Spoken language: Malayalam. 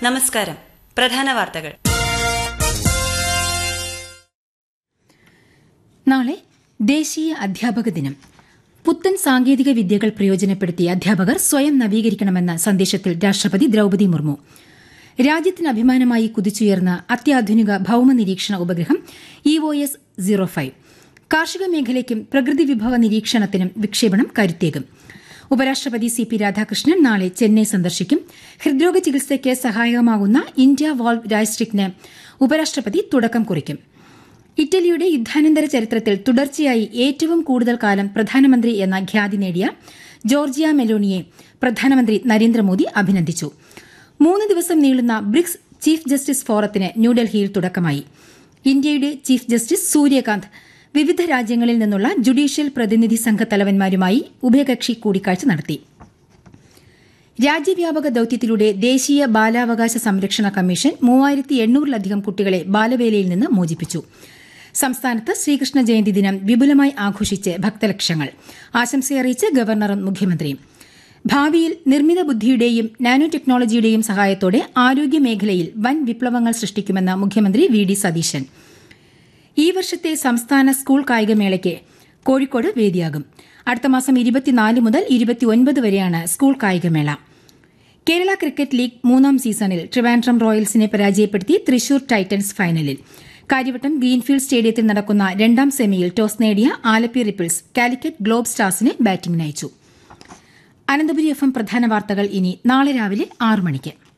നമസ്കാരം പ്രധാന വാർത്തകൾ നാളെ ദേശീയ അധ്യാപക ദിനം പുത്തൻ സാങ്കേതിക വിദ്യകൾ പ്രയോജനപ്പെടുത്തി അധ്യാപകർ സ്വയം നവീകരിക്കണമെന്ന സന്ദേശത്തിൽ രാഷ്ട്രപതി ദ്രൌപദി മുർമു രാജ്യത്തിന് അഭിമാനമായി കുതിച്ചുയർന്ന അത്യാധുനിക ഭൌമ നിരീക്ഷണ ഉപഗ്രഹം E O S zero five കാർഷിക മേഖലയ്ക്കും പ്രകൃതി വിഭവ നിരീക്ഷണത്തിനും വിക്ഷേപണം കരുത്തേകും ഉപരാഷ്ട്രപതി സി പി രാധാകൃഷ്ണൻ നാളെ ചെന്നൈ സന്ദർശിക്കും ഹൃദ്രോഗ ചികിത്സയ്ക്ക് സഹായകമാകുന്ന ഇന്ത്യ വാൾവ് ഡയസ്ട്രിക്റ്റിന് ഉപരാഷ്ട്രപതി തുടക്കം കുറിക്കും ഇറ്റലിയുടെ യുദ്ധാനന്തര ചരിത്രത്തിൽ തുടർച്ചയായി ഏറ്റവും കൂടുതൽ കാലം പ്രധാനമന്ത്രി എന്ന ഖ്യാതി നേടിയ ജോർജിയ മെലോണിയെ പ്രധാനമന്ത്രി നരേന്ദ്രമോദി അഭിനന്ദിച്ചു മൂന്ന് ദിവസം നീളുന്ന ബ്രിക്സ് ചീഫ് ജസ്റ്റിസ് ഫോറത്തിന് ന്യൂഡൽഹിയിൽ തുടക്കമായി ഇന്ത്യയുടെ ചീഫ് ജസ്റ്റിസ് സൂര്യകാന്ത് വിവിധ രാജ്യങ്ങളിൽ നിന്നുള്ള ജുഡീഷ്യൽ പ്രതിനിധി സംഘ തലവന്മാരുമായി ഉഭയകക്ഷി കൂടിക്കാഴ്ച നടത്തി രാജ്യവ്യാപക ദൌത്യത്തിലൂടെ ദേശീയ ബാലാവകാശ സംരക്ഷണ കമ്മീഷൻ മൂവായിരത്തി എണ്ണൂറിലധികം കുട്ടികളെ ബാലവേലയിൽ നിന്ന് മോചിപ്പിച്ചു സംസ്ഥാനത്ത് ശ്രീകൃഷ്ണ ജയന്തി ദിനം വിപുലമായി ആഘോഷിച്ച് ഭക്തലക്ഷങ്ങൾ ആശംസയറിയിച്ച് ഗവർണറും മുഖ്യമന്ത്രിയും ഭാവിയിൽ നിർമ്മിത ബുദ്ധിയുടെയും നാനോ ടെക്നോളജിയുടെയും സഹായത്തോടെ ആരോഗ്യ മേഖലയിൽ വൻ വിപ്ലവങ്ങൾ സൃഷ്ടിക്കുമെന്ന് മുഖ്യമന്ത്രി വി ഡി സതീശൻ ഈ വർഷത്തെ സംസ്ഥാന സ്കൂൾ കായികമേളയ്ക്ക് കോഴിക്കോട് വേദിയാകും അടുത്ത മാസം ഇരുപത്തിനാല് മുതൽ ഇരുപത്തിയൊൻപത് വരെയാണ് സ്കൂൾ കായികമേള കേരള ക്രിക്കറ്റ് ലീഗ് മൂന്നാം സീസണിൽ ട്രിവാൻഡ്രം റോയൽസിനെ പരാജയപ്പെടുത്തി തൃശൂർ ടൈറ്റൻസ് ഫൈനലിൽ കാര്യവട്ടം ഗ്രീൻഫീൽഡ് സ്റ്റേഡിയത്തിൽ നടക്കുന്ന രണ്ടാം സെമിയിൽ ടോസ് നേടിയ ആലപ്പി റിപ്പിൾസ് കാലിക്കറ്റ് ഗ്ലോബ് സ്റ്റാർസിനെ ബാറ്റിംഗിനയച്ചു അനന്തപുരി എഫ് എം പ്രധാന വാർത്തകൾ ഇനി നാളെ രാവിലെ ആറ് മണിക്ക്